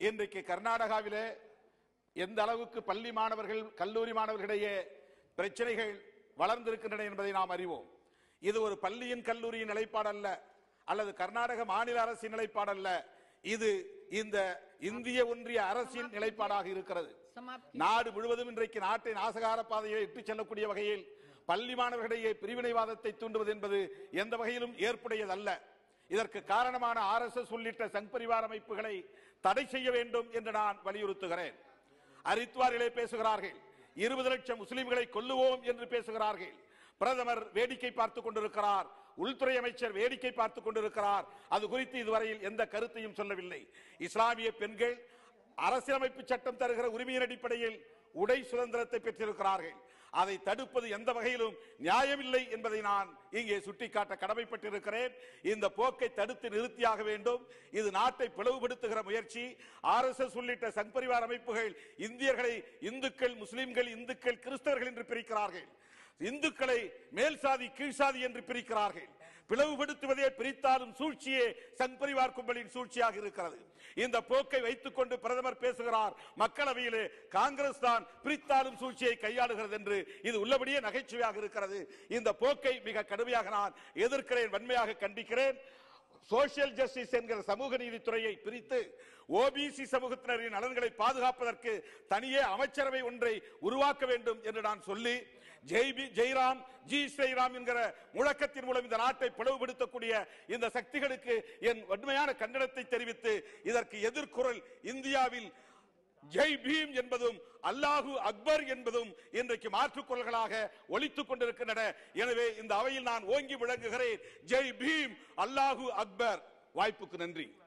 இன்றைக்கு கர்நாடகாவிலே எந்த அளவுக்கு பள்ளி மாணவர்கள் கல்லூரி மாணவர்களிடையே பிரச்சனைகள் வளர்ந்திருக்கின்றன என்பதை நாம் அறிவோம் இது ஒரு பள்ளியின் கல்லூரியின் நிலைப்பாடு அல்ல அல்லது கர்நாடக மாநில அரசின் நிலைப்பாடு அல்ல இது இந்த இந்திய ஒன்றிய அரசின் நிலைப்பாடாக இருக்கிறது நாடு முழுவதும் இன்றைக்கு நாட்டை நாசகார பாதையை இட்டுச் செல்லக்கூடிய வகையில் பள்ளி மாணவர்களிடையே பிரிவினைவாதத்தை தூண்டுவது என்பது எந்த வகையிலும் ஏற்புடையதல்ல இதற்கு காரணமான ஆர் எஸ் எஸ் உள்ளிட்ட சங் பரிவார அமைப்புகளை தடை செய்ய வேண்டும் என்று நான் வலியுறுத்துகிறேன் ஹரித்வாரிலே பேசுகிறார்கள் இருபது லட்சம் முஸ்லிம்களை கொல்லுவோம் என்று பேசுகிறார்கள் பிரதமர் வேடிக்கை பார்த்துக் கொண்டிருக்கிறார் உள்துறை அமைச்சர் வேடிக்கை பார்த்துக் கொண்டிருக்கிறார் அது குறித்து இதுவரையில் எந்த கருத்தையும் சொல்லவில்லை இஸ்லாமிய பெண்கள் அரசியலமைப்பு சட்டம் தருகிற உரிமையின் அடிப்படையில் உடை சுதந்திரத்தை பெற்றிருக்கிறார்கள் அதை தடுப்பது எந்த வகையிலும் நியாயமில்லை என்பதை நான் இங்கே சுட்டிக்காட்ட கடமைப்பட்டிருக்கிறேன் இந்த போக்கை தடுத்து நிறுத்தியாக வேண்டும் இது நாட்டை பிளவுபடுத்துகிற முயற்சி ஆர் எஸ் எஸ் உள்ளிட்ட சங் பரிவார் அமைப்புகள் இந்தியர்களை இந்துக்கள் முஸ்லிம்கள் இந்துக்கள் கிறிஸ்தவர்கள் என்று பிரிக்கிறார்கள் இந்துக்களை மேல் சாதி கீழ் சாதி என்று பிரிக்கிறார்கள் பிளவுபடுத்துவதே பிரித்தாலும் சூழ்ச்சியே சங் பரிவார் கும்பலின் சூழ்ச்சியாக இருக்கிறது இந்த போக்கை வைத்துக் கொண்டு பிரதமர் பேசுகிறார் மக்களவையிலே காங்கிரஸ் தான் பிரித்தாலும் சூழ்ச்சியை கையாளுகிறது என்று இது உள்ளபடியே நகைச்சுவையாக இருக்கிறது இந்த போக்கை மிக கடுமையாக நான் எதிர்க்கிறேன் வன்மையாக கண்டிக்கிறேன் சோசியல் ஜஸ்டிஸ் என்கிற சமூக நீதித்துறையை பிரித்து ஓபிசி சமூகத்தினரின் நலன்களை பாதுகாப்பதற்கு தனியே அமைச்சரவை ஒன்றை உருவாக்க வேண்டும் என்று நான் சொல்லி ஜெய் பி ஜெய்ராம் ஜி ஸ்ரீராம் என்கிற முழக்கத்தின் மூலம் இந்த நாட்டை பிளவுபடுத்தக்கூடிய இந்த சக்திகளுக்கு என் வன்மையான கண்டனத்தை தெரிவித்து இதற்கு எதிர்குரல் இந்தியாவில் ஜெய் பீம் என்பதும் அல்லாஹு அக்பர் என்பதும் இன்றைக்கு மாற்றுக் குரல்களாக ஒலித்துக் கொண்டிருக்கின்றன எனவே இந்த அவையில் நான் ஓங்கி விளங்குகிறேன் ஜெய் பீம் அல்லாஹு அக்பர் வாய்ப்புக்கு நன்றி